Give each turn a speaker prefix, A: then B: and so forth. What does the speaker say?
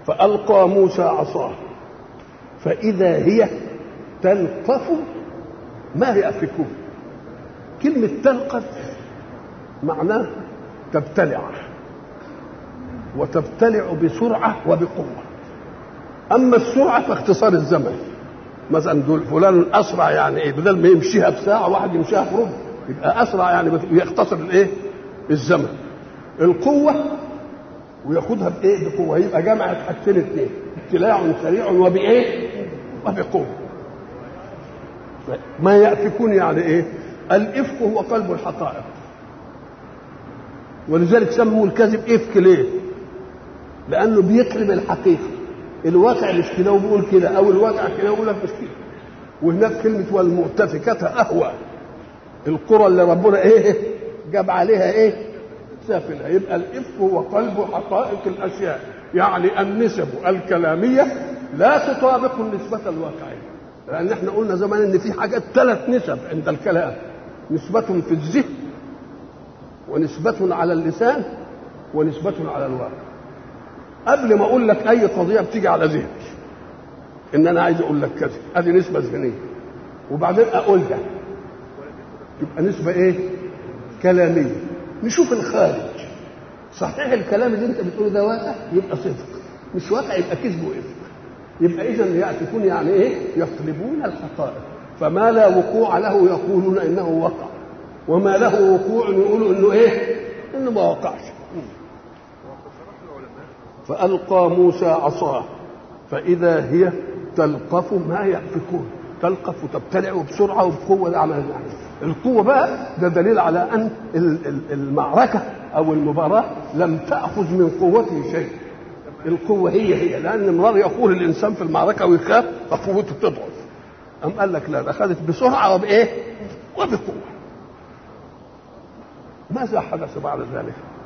A: فألقى موسى عصاه فإذا هي تلقف ما يأفكون كلمة تلقف معناه تبتلع وتبتلع بسرعة وبقوة أما السرعة فاختصار الزمن مثلا دول فلان أسرع يعني إيه بدل ما يمشيها بساعة واحد يمشيها في ربع يبقى أسرع يعني يختصر الإيه الزمن القوة وياخدها بايه؟ بقوه يبقى جمعت حاجتين اثنين ابتلاع سريع وبايه؟ وبقوه ما يأفكون يعني ايه؟ الافك هو قلب الحقائق ولذلك سموا الكذب افك ليه؟ لانه بيقلب الحقيقه الواقع مش كده وبيقول كده او الواقع كده ويقول لك مش كده وهناك كلمه والمؤتفكات اهوى القرى اللي ربنا ايه جاب عليها ايه سافلة يبقى الإفك هو قلب حقائق الأشياء يعني النسب الكلامية لا تطابق النسبة الواقعية لأن احنا قلنا زمان إن في حاجات ثلاث نسب عند الكلام نسبة في الذهن ونسبة على اللسان ونسبة على الواقع قبل ما أقول لك أي قضية بتيجي على ذهني إن أنا عايز أقول لك كذا هذه نسبة ذهنية وبعدين أقولها تبقى نسبة إيه؟ كلامية نشوف الخارج صحيح الكلام اللي انت بتقوله ده واقع يبقى صدق مش واقع يبقى كذب وافك يبقى اذا ياتكون يعني ايه يقلبون الحقائق فما لا وقوع له يقولون انه وقع وما له وقوع يقولوا انه ايه انه ما وقعش فالقى موسى عصاه فاذا هي تلقف ما يأفكون تلقف وتبتلع بسرعه وبقوه ده عمل القوه بقى ده دليل على ان المعركه او المباراه لم تاخذ من قوته شيء القوه هي هي لان مرار يقول الانسان في المعركه ويخاف فقوته تضعف أم قال لك لا ده اخذت بسرعه وبايه؟ وبقوه ماذا حدث بعد ذلك؟